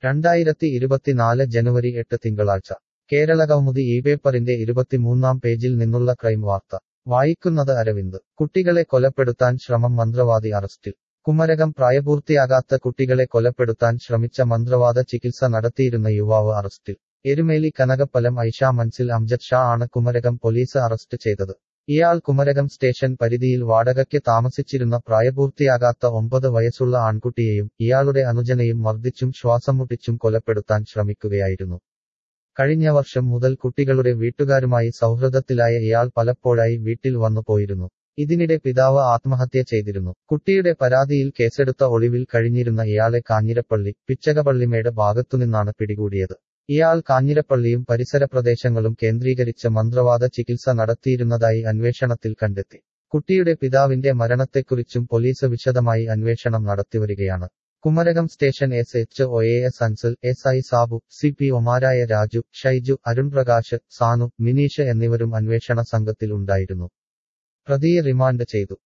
രണ്ടായിരത്തി ഇരുപത്തിനാല് ജനുവരി എട്ട് തിങ്കളാഴ്ച കേരളകൗമുദി ഈ പേപ്പറിന്റെ ഇരുപത്തിമൂന്നാം പേജിൽ നിന്നുള്ള ക്രൈം വാർത്ത വായിക്കുന്നത് അരവിന്ദ് കുട്ടികളെ കൊലപ്പെടുത്താൻ ശ്രമം മന്ത്രവാദി അറസ്റ്റിൽ കുമരകം പ്രായപൂർത്തിയാകാത്ത കുട്ടികളെ കൊലപ്പെടുത്താൻ ശ്രമിച്ച മന്ത്രവാദ ചികിത്സ നടത്തിയിരുന്ന യുവാവ് അറസ്റ്റിൽ എരുമേലി കനകപ്പലം ഐഷ മൻസിൽ അംജദ് ഷാ ആണ് കുമരകം പോലീസ് അറസ്റ്റ് ചെയ്തത് ഇയാൾ കുമരകം സ്റ്റേഷൻ പരിധിയിൽ വാടകയ്ക്ക് താമസിച്ചിരുന്ന പ്രായപൂർത്തിയാകാത്ത ഒമ്പത് വയസ്സുള്ള ആൺകുട്ടിയെയും ഇയാളുടെ അനുജനെയും മർദ്ദിച്ചും ശ്വാസം മുട്ടിച്ചും കൊലപ്പെടുത്താൻ ശ്രമിക്കുകയായിരുന്നു കഴിഞ്ഞ വർഷം മുതൽ കുട്ടികളുടെ വീട്ടുകാരുമായി സൗഹൃദത്തിലായ ഇയാൾ പലപ്പോഴായി വീട്ടിൽ വന്നു പോയിരുന്നു ഇതിനിടെ പിതാവ് ആത്മഹത്യ ചെയ്തിരുന്നു കുട്ടിയുടെ പരാതിയിൽ കേസെടുത്ത ഒളിവിൽ കഴിഞ്ഞിരുന്ന ഇയാളെ കാഞ്ഞിരപ്പള്ളി പിച്ചകപള്ളിമേട് ഭാഗത്തുനിന്നാണ് പിടികൂടിയത് ഇയാൾ കാഞ്ഞിരപ്പള്ളിയും പരിസര പ്രദേശങ്ങളും കേന്ദ്രീകരിച്ച് മന്ത്രവാദ ചികിത്സ നടത്തിയിരുന്നതായി അന്വേഷണത്തിൽ കണ്ടെത്തി കുട്ടിയുടെ പിതാവിന്റെ മരണത്തെക്കുറിച്ചും പോലീസ് വിശദമായി അന്വേഷണം നടത്തിവരികയാണ് Kumarakom station S H O A S Ansal S I Sabu C P ഒമാരായ രാജു ഷൈജു അരുൺ പ്രകാശ് സാനു മിനീഷ് എന്നിവരും അന്വേഷണ സംഘത്തിൽ ഉണ്ടായിരുന്നു പ്രതിയെ റിമാൻഡ് ചെയ്തു